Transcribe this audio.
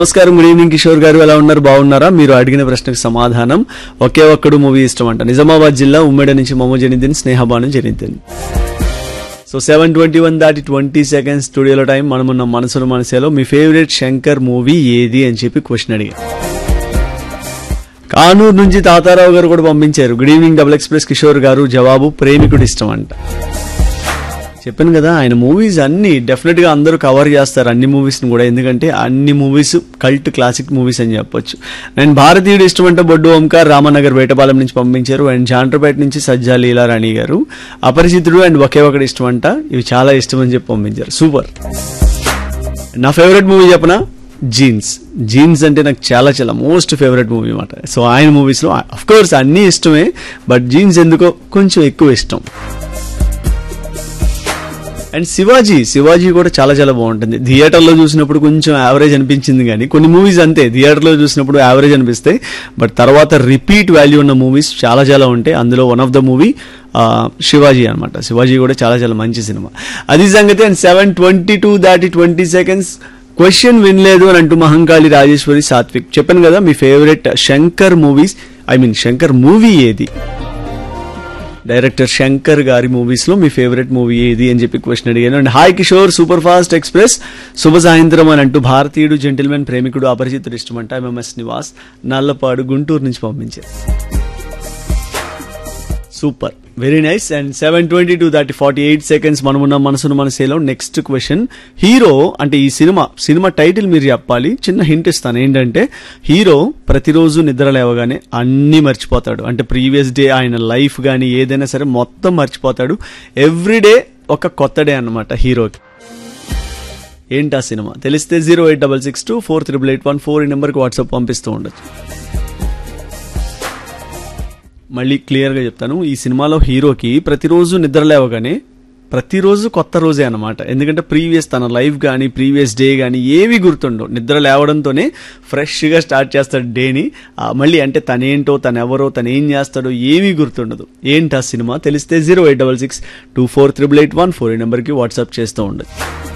నమస్కారం good evening Kishore గారు ఎలా ఉన్నారు బాగున్నారా మీరు అడిగిన ప్రశ్నకు సమాధానం ఒకే ఒక్కడు మూవీ ఇష్టం అంట నిజామాబాద్ జిల్లా ఉమ్మడి నుంచి మమ్మ జనిదిన్ స్నేహబాను జనిదిన్ సో సెవెన్ ట్వంటీ వన్ దాటి ట్వంటీ సెకండ్స్ స్టూడియోలో టైం మనమున్న మనసులో మనసేలో మీ ఫేవరెట్ శంకర్ మూవీ ఏది అని చెప్పి క్వశ్చన్ అడిగా కానూరు నుంచి తాతారావు గారు కూడా పంపించారు good evening double express Kishore garu జవాబు ప్రేమికుడు ఇష్టం అంట చెప్పాను కదా ఆయన మూవీస్ అన్ని డెఫినెట్ గా అందరూ కవర్ చేస్తారు అన్ని మూవీస్ ని కూడా ఎందుకంటే అన్ని మూవీస్ కల్ట్ క్లాసిక్ మూవీస్ అని చెప్పొచ్చు అండ్ భారతీయుడు ఇష్టం అంటే బొడ్డు ఓంకార్ రామనగర్ వేటపాలెం నుంచి పంపించారు అండ్ జాండ్రపేట నుంచి సజ్జా లీలారాణి గారు అపరిచితుడు అండ్ ఒకే ఒకటి ఇష్టం అంట ఇవి చాలా ఇష్టం అని చెప్పి పంపించారు సూపర్ నా ఫేవరెట్ మూవీ చెప్పనా జీన్స్ జీన్స్ అంటే నాకు చాలా చాలా మోస్ట్ ఫేవరెట్ మూవీ అనమాట సో ఆయన మూవీస్లో అఫ్ కోర్స్ అన్నీ ఇష్టమే బట్ జీన్స్ ఎందుకో కొంచెం ఎక్కువ ఇష్టం అండ్ శివాజీ శివాజీ కూడా చాలా చాలా బాగుంటుంది థియేటర్లో చూసినప్పుడు కొంచెం యావరేజ్ అనిపించింది కానీ కొన్ని మూవీస్ అంతే థియేటర్లో చూసినప్పుడు యావరేజ్ అనిపిస్తాయి బట్ తర్వాత రిపీట్ వాల్యూ ఉన్న మూవీస్ చాలా చాలా ఉంటాయి అందులో one of the movie Shivaji అనమాట శివాజీ కూడా చాలా చాలా మంచి సినిమా అది సంగతి అండ్ సెవెన్ ట్వంటీ టూ దాటి ట్వంటీ సెకండ్స్ క్వశ్చన్ వినలేదు అని అంటూ మహంకాళి రాజేశ్వరి సాత్విక్ చెప్పాను కదా మీ favourite Shankar movies I mean Shankar movie ఏది డైరెక్టర్ శంకర్ గారి మూవీస్ లో మీ ఫేవరెట్ మూవీ ఏది అని చెప్పి క్వశ్చన్ అడిగాను and hi Kishore super fast express శుభ సాయంత్రం అని అంటూ భారతీయుడు జెంటిల్మెన్ ప్రేమికుడు అపరిచితుడు ఇష్టం అంట ఎంఎంఎస్ నివాస్ నల్లపాడు గుంటూరు నుంచి పంపించారు super very nice and seven twenty two దాటి ఫార్టీ ఎయిట్ సెకండ్స్ మనమున్న మనసును మనసేలో నెక్స్ట్ క్వశ్చన్ హీరో అంటే ఈ సినిమా సినిమా టైటిల్ మీరు చెప్పాలి చిన్న హింట్ ఇస్తాను ఏంటంటే హీరో ప్రతిరోజు నిద్ర లేవగానే అన్నీ మర్చిపోతాడు అంటే ప్రీవియస్ డే ఆయన లైఫ్ కానీ ఏదైనా సరే మొత్తం మర్చిపోతాడు ఎవ్రీడే ఒక కొత్త డే అన్నమాట హీరోకి ఏంటి ఆ సినిమా తెలిస్తే zero eight double six two four triple eight one four ఈ నెంబర్కి వాట్సాప్ పంపిస్తూ ఉండొచ్చు మళ్ళీ క్లియర్గా చెప్తాను ఈ సినిమాలో హీరోకి ప్రతిరోజు నిద్ర లేవగానే ప్రతిరోజు కొత్త రోజే అనమాట ఎందుకంటే ప్రీవియస్ తన లైఫ్ కానీ ప్రీవియస్ డే కానీ ఏవి గుర్తుండవు నిద్ర లేవడంతోనే ఫ్రెష్గా స్టార్ట్ చేస్తాడు డేని ఆ, మళ్ళీ అంటే తనేంటో తనెవరో తను ఏం చేస్తాడో ఏమీ గుర్తుండదు ఏంటి ఆ సినిమా తెలిస్తే zero eight double six two four triple eight one four ఈ నెంబర్కి వాట్సాప్ చేస్తూ ఉండదు